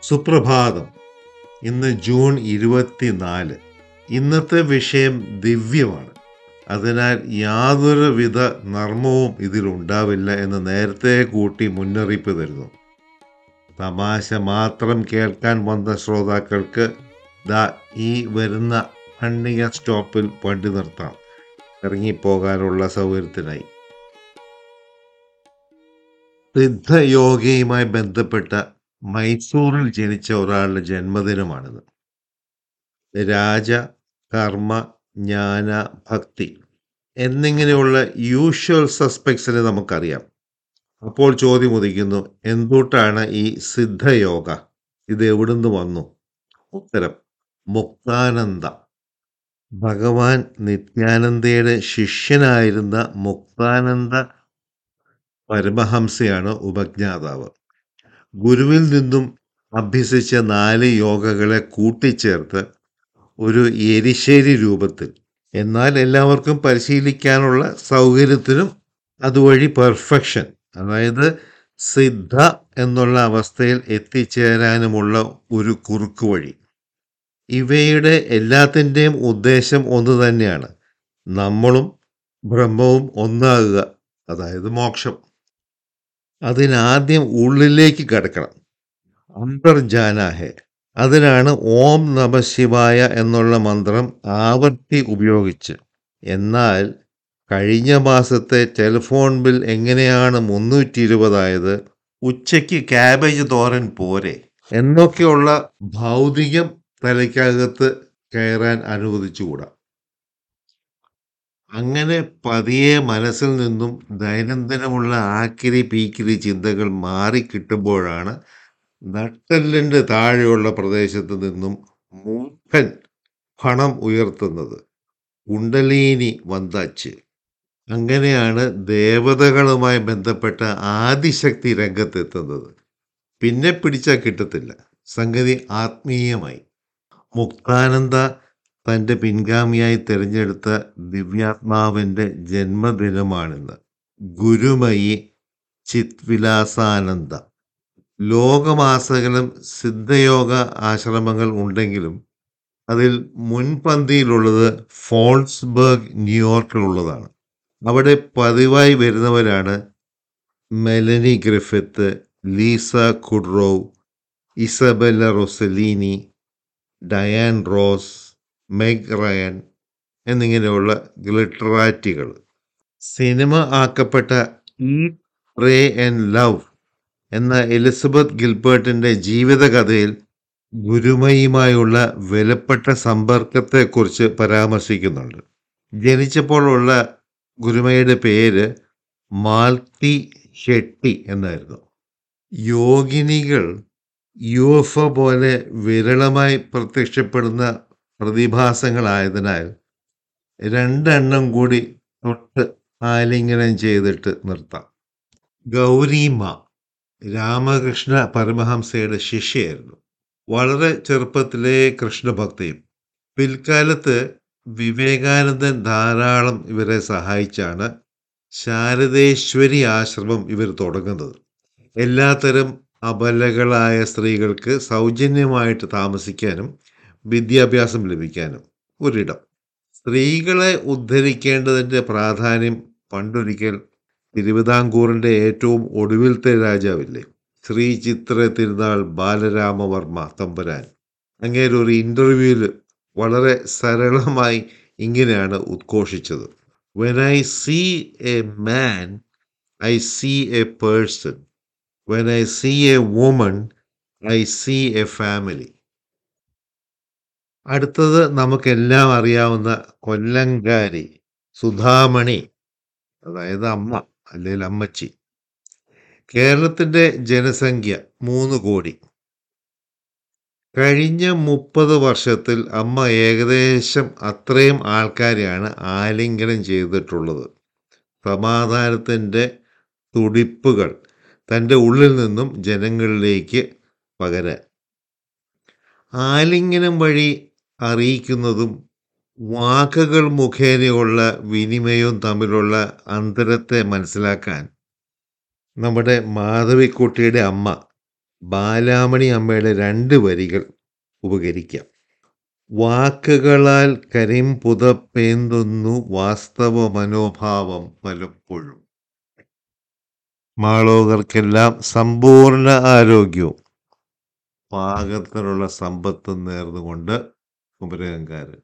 സുപ്രഭാതം ഇന്ന് ജൂൺ ഇരുപത്തിനാല് ഇന്നത്തെ വിഷയം ദിവ്യമാണ് അതിനാൽ യാതൊരുവിധ നർമ്മവും ഇതിലുണ്ടാവില്ല എന്ന് നേരത്തെ കൂട്ടി മുന്നറിയിപ്പ് തരുന്നു തമാശ മാത്രം കേൾക്കാൻ വന്ന ശ്രോതാക്കൾക്ക് ദാ ഈ വരുന്ന ഖണ്ഡിക സ്റ്റോപ്പിൽ വണ്ടി നിർത്താം ഇറങ്ങിപ്പോകാനുള്ള സൗകര്യത്തിനായി സിദ്ധയോഗയുമായി ബന്ധപ്പെട്ട മൈസൂറിൽ ജനിച്ച ഒരാളുടെ ജന്മദിനമാണിത് രാജ കർമ്മ ജ്ഞാന ഭക്തി എന്നിങ്ങനെയുള്ള യൂഷ്വൽ സസ്പെക്ട്സിനെ നമുക്കറിയാം അപ്പോൾ ചോദ്യം ഉദിക്കുന്നു എന്തുട്ടാണ് ഈ സിദ്ധയോഗ ഇത് എവിടുന്ന് വന്നു ഉത്തരം മുക്താനന്ദ ഭഗവാൻ നിത്യാനന്ദയുടെ ശിഷ്യനായിരുന്ന മുക്താനന്ദ പരമഹംസയാണ് ഉപജ്ഞാതാവ് ഗുരുവിൽ നിന്നും അഭ്യസിച്ച നാല് യോഗകളെ കൂട്ടിച്ചേർത്ത് ഒരു എരിശ്ശേരി രൂപത്തിൽ എന്നാൽ എല്ലാവർക്കും പരിശീലിക്കാനുള്ള സൗകര്യത്തിനും അതുവഴി പെർഫെക്ഷൻ അതായത് സിദ്ധ എന്നുള്ള അവസ്ഥയിൽ എത്തിച്ചേരാനുമുള്ള ഒരു കുറുക്ക് വഴി ഇവയുടെ എല്ലാത്തിൻ്റെയും ഉദ്ദേശം ഒന്ന് തന്നെയാണ് നമ്മളും ബ്രഹ്മവും ഒന്നാകുക അതായത് മോക്ഷം അതിനാദ്യം ഉള്ളിലേക്ക് കടക്കണം അന്തർജാനാഹെ അതിനാണ് ഓം നമ ശിവായ എന്നുള്ള മന്ത്രം ആവർത്തി ഉപയോഗിച്ച് എന്നാൽ കഴിഞ്ഞ മാസത്തെ ടെലിഫോൺ ബിൽ എങ്ങനെയാണ് മുന്നൂറ്റി ഇരുപതായത് ഉച്ചയ്ക്ക് ക്യാബേജ് തോരൻ പോരെ എന്നൊക്കെയുള്ള ഭൗതികം തലയ്ക്കകത്ത് കയറാൻ അനുവദിച്ചുകൂടാ അങ്ങനെ പതിയെ മനസ്സിൽ നിന്നും ദൈനംദിനമുള്ള ആക്കിരി പീക്കിരി ചിന്തകൾ മാറിക്കിട്ടുമ്പോഴാണ് നട്ടെല്ലിൻ്റെ താഴെയുള്ള പ്രദേശത്ത് നിന്നും മൂർഖൻ പണം ഉയർത്തുന്നത് കുണ്ടലീനി വന്താച്ച് അങ്ങനെയാണ് ദേവതകളുമായി ബന്ധപ്പെട്ട ആദിശക്തി രംഗത്തെത്തുന്നത് പിന്നെ പിടിച്ചാൽ കിട്ടത്തില്ല സംഗതി ആത്മീയമായി മുക്താനന്ദ തൻ്റെ പിൻഗാമിയായി തിരഞ്ഞെടുത്ത ദിവ്യാത്മാവിൻ്റെ ജന്മദിനമാണിന്ന് ഗുരുമയി ചിത്വിലാസാനന്ദ ലോകമാസകലം സിദ്ധയോഗ ആശ്രമങ്ങൾ ഉണ്ടെങ്കിലും അതിൽ മുൻപന്തിയിലുള്ളത് ഫോൾസ്ബർഗ് ന്യൂയോർക്കിലുള്ളതാണ് അവിടെ പതിവായി വരുന്നവരാണ് Melanie Griffith Lisa Kudrow Isabella Rossellini Diana Ross Meg Ryan എന്നിങ്ങനെയുള്ള ഗ്ലിറ്ററാറ്റികൾ സിനിമ ആക്കപ്പെട്ട ഈ പ്രേ ആൻഡ് ലവ് എന്ന എലിസബത്ത് ഗിൽബർട്ടിൻ്റെ ജീവിതകഥയിൽ ഗുരുമയുമായുള്ള വിലപ്പെട്ട സമ്പർക്കത്തെക്കുറിച്ച് പരാമർശിക്കുന്നുണ്ട് ജനിച്ചപ്പോഴുള്ള ഗുരുമയുടെ പേര് മാൽത്തി ഷെട്ടി എന്നായിരുന്നു യോഗിനികൾ യു എഫ് ഒ പോലെ വിരളമായി പ്രത്യക്ഷപ്പെടുന്ന പ്രതിഭാസങ്ങളായതിനാൽ രണ്ടെണ്ണം കൂടി തൊട്ട് ആലിംഗനം ചെയ്തിട്ട് നിർത്താം ഗൗരീമ രാമകൃഷ്ണ പരമഹംസയുടെ ശിഷ്യയായിരുന്നു വളരെ ചെറുപ്പത്തിലെ കൃഷ്ണഭക്തിയും പിൽക്കാലത്ത് വിവേകാനന്ദൻ ധാരാളം ഇവരെ സഹായിച്ചാണ് ശാരദേശ്വരി ആശ്രമം ഇവർ തുടങ്ങുന്നത് എല്ലാത്തരം അബലകളായ സ്ത്രീകൾക്ക് സൗജന്യമായിട്ട് താമസിക്കാനും വിദ്യാഭ്യാസം ലഭിക്കാനും ഒരിടം സ്ത്രീകളെ ഉദ്ധരിക്കേണ്ടതിൻ്റെ പ്രാധാന്യം പണ്ടൊരിക്കൽ തിരുവിതാംകൂറിൻ്റെ ഏറ്റവും ഒടുവിലത്തെ രാജാവില്ലേ ശ്രീ ചിത്ര തിരുനാൾ ബാലരാമവർമ്മ തമ്പുരാൻ അങ്ങേര് ഒരു ഇൻ്റർവ്യൂവിൽ വളരെ സരളമായി ഇങ്ങനെയാണ് ഉദ്ഘോഷിച്ചത് when I see a man I see a person when I see a woman I see a family അടുത്തത് നമുക്കെല്ലാം അറിയാവുന്ന കൊല്ലങ്കാരി സുധാമണി അതായത് അമ്മ അല്ലെങ്കിൽ അമ്മച്ചി കേരളത്തിൻ്റെ ജനസംഖ്യ മൂന്ന് കോടി കഴിഞ്ഞ മുപ്പത് വർഷത്തിൽ അമ്മ ഏകദേശം അത്രയും ആൾക്കാരെയാണ് ആലിംഗനം ചെയ്തിട്ടുള്ളത് സമാധാനത്തിൻ്റെ തുടിപ്പുകൾ തൻ്റെ ഉള്ളിൽ നിന്നും ജനങ്ങളിലേക്ക് പകരാൻ ആലിംഗനം വഴി അറിയിക്കുന്നതും വാക്കുകൾ മുഖേനയുള്ള വിനിമയവും തമ്മിലുള്ള അന്തരത്തെ മനസ്സിലാക്കാൻ നമ്മുടെ മാധവിക്കുട്ടിയുടെ അമ്മ ബാലാമണി അമ്മയുടെ രണ്ട് വരികൾ ഉപകരിക്കാം വാക്കുകളാൽ കരിമ്പുതപ്പേന്തുന്നു വാസ്തവ മനോഭാവം പലപ്പോഴും മാളോകർക്കെല്ലാം സമ്പൂർണ്ണ ആരോഗ്യവും പാകത്തിനുള്ള സമ്പത്തും നേർന്നുകൊണ്ട് കുമരകംകാരൻ